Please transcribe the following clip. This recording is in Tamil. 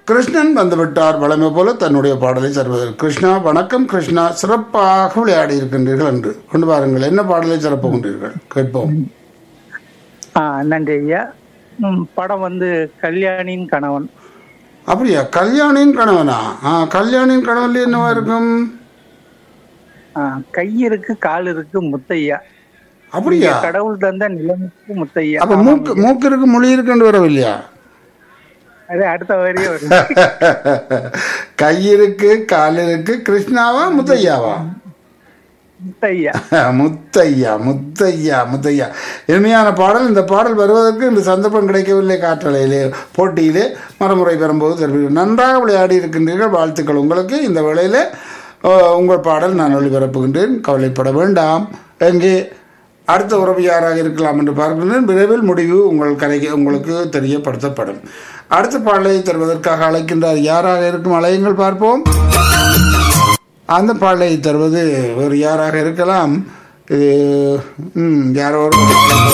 கிருஷ்ணன் வந்துவிட்டார் வளமை போல தன்னுடைய பாடலை தருவதற்கு கிருஷ்ணா வணக்கம் கிருஷ்ணா சிறப்பாக விளையாடி இருக்கின்றீர்கள் என்று கொண்டு வாருங்கள் என்ன பாடலை சிறப்புகின்றீர்கள் கேட்போம் ஆ நன்றி ஐயா ம், படம் வந்து கல்யாணின் கணவன் அப்படியா கல்யாணின் கணவனா ஆ கல்யாணின் கணவன்ல என்னவா இருக்கும் ஆ, கை இருக்கு கால் இருக்கு முத்தையா அப்படியா கடவுள் தந்த நிலமுக்கு முத்தையா அப்ப மூக்கு மூக்கு இருக்கு மொழி இருக்குன்னு வரவில்லையா அது அடுத்த வரையே வரும் கை இருக்கு கால் இருக்கு கிருஷ்ணாவா முத்தையாவா முத்தையா முத்தையா முத்தையா முத்தையா இனிமையான பாடல் இந்த பாடல் வருவதற்கு இந்த சந்தர்ப்பம் கிடைக்கவில்லை காற்றலையிலே போட்டியிலே மறுமுறை பெறும்போது தெரிவிக்கிறேன் நன்றாக விளையாடி இருக்கின்றீர்கள் வாழ்த்துக்கள் உங்களுக்கு இந்த வேளையிலே அஹ், உங்கள் பாடல் நான் ஒளிபரப்புகின்றேன் கவலைப்பட வேண்டாம் எங்கே அடுத்த உறவு யாராக இருக்கலாம் என்று பார்க்கின்றேன் விரைவில் முடிவு உங்கள் கரைக்கு உங்களுக்கு தெரியப்படுத்தப்படும் அடுத்த பாடலை தருவதற்காக அழைக்கின்றார் யாராக இருக்கும் அழையுங்கள் பார்ப்போம் அந்த பாடலை தருவது வேறு யாராக இருக்கலாம் இது ம், யாரோ ஒரு